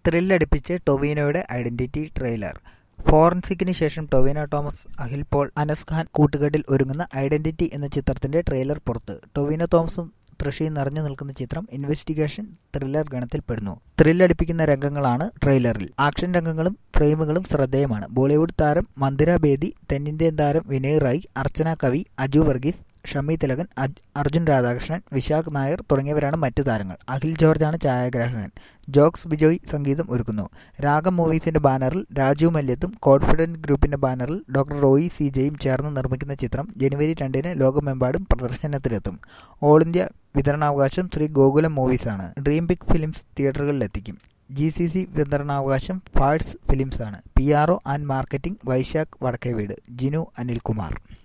ത്രില്ലടിപ്പിച്ച് ടൊവിനോയുടെ identity trailer ഫോറൻസിക്കിന് ശേഷം ടൊവിനോ തോമസ് അഖിൽ പോൾ അനസ് ഖാൻ കൂട്ടുകെട്ടിൽ ഒരുങ്ങുന്ന ഐഡന്റിറ്റി എന്ന ചിത്രത്തിന്റെ ട്രെയിലർ പുറത്ത് ടൊവിനോ തോമസും തൃശയും നിറഞ്ഞു നിൽക്കുന്ന ചിത്രം ഇൻവെസ്റ്റിഗേഷൻ ത്രില്ലർ ഗണത്തിൽപ്പെടുന്നു ത്രില്ലടിപ്പിക്കുന്ന രംഗങ്ങളാണ് ട്രെയിലറിൽ ആക്ഷൻ രംഗങ്ങളും ഫ്രെയിമുകളും ശ്രദ്ധേയമാണ് ബോളിവുഡ് താരം മന്ദിര ബേദി തെന്നിന്ത്യൻ താരം വിനയ് റായ് അർച്ചന കവി അജു വർഗീസ് ഷമി തിലകൻ അർജുൻ രാധാകൃഷ്ണൻ വിശാഖ് നായർ തുടങ്ങിയവരാണ് മറ്റു താരങ്ങൾ അഖിൽ ജോർജാണ് ഛായാഗ്രാഹകൻ ജോക്സ് ബിജോയ് സംഗീതം ഒരുക്കുന്നു രാഗം മൂവീസിന്റെ ബാനറിൽ രാജു മല്യത്തും കോൺഫിഡൻറ്റ് ഗ്രൂപ്പിന്റെ ബാനറിൽ ഡോക്ടർ റോയി സി ജെയും ചേർന്ന് നിർമ്മിക്കുന്ന ചിത്രം ജനുവരി രണ്ടിന് ലോകമെമ്പാടും പ്രദർശനത്തിലെത്തും ഓൾ ഇന്ത്യ വിതരണാവകാശം ശ്രീ ഗോകുലം മൂവീസാണ് ഡ്രീം ബിഗ് ഫിലിംസ് തിയേറ്ററുകളിലെത്തിക്കും ജി സി സി വിതരണാവകാശം ഫാഴ്സ് ഫിലിംസാണ് P R O and marketing Vaishakh Vadakkeveedu Jinu Anilkumar